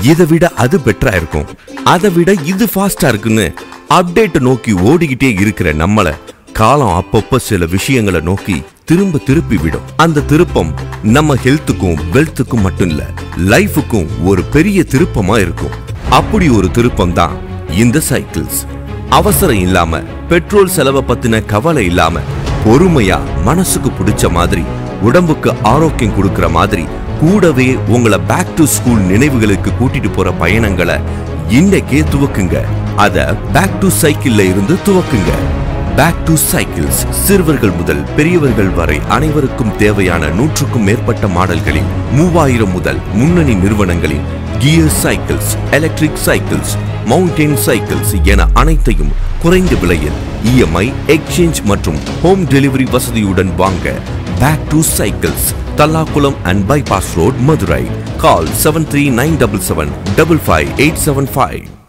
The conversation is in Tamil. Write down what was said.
இதை விட அது பெட்டரா இருக்கும் அதை விட இது ஃபாஸ்டா இருக்குன்னு அப்டேட் நோக்கி ஓடிக்கிட்டே இருக்கிற நம்மள காலம் அப்பப்ப சில விஷயங்களை நோக்கி திரும்ப திருப்பி விடும் அந்த திருப்பம் நம்ம ஹெல்த்துக்கும் வெல்த்துக்கும் மட்டும் இல்ல லைஃபுக்கும் ஒரு பெரிய திருப்பமா இருக்கும் அப்படி ஒரு திருப்பம் தான் இந்த சைக்கிள்ஸ் அவசரம் இல்லாம பெட்ரோல் செலவை பத்தின கவலை இல்லாம பொறுமையா மனசுக்கு பிடிச்ச மாதிரி உடம்புக்கு ஆரோக்கியம் கொடுக்கிற மாதிரி கூடவே உங்களை பேக் டு ஸ்கூல் நினைவுகளுக்கு கூட்டிட்டு போற பயணங்களை இன்னைக்கே துவக்குங்க அத பேக் டு சைக்கிள்ல இருந்து துவக்குங்க பேக் டு சைக்கிள்ஸ் சிறுவர்கள் முதல் பெரியவர்கள் வரை அனைவருக்கும் தேவையான நூற்றுக்கும் மேற்பட்ட மாடல்களில் மூவாயிரம் முதல் முன்னணி நிறுவனங்களின் gear cycles electric cycles mountain cycles என அனைத்தையும் குறைந்த விலையில் இஎம்ஐ எக்ஸ்சேஞ்ச் மற்றும் ஹோம் டெலிவரி வசதியுடன் வாங்க back to cycles Thallakulam and bypass road Madurai call seven three nine double seven double five eight seven five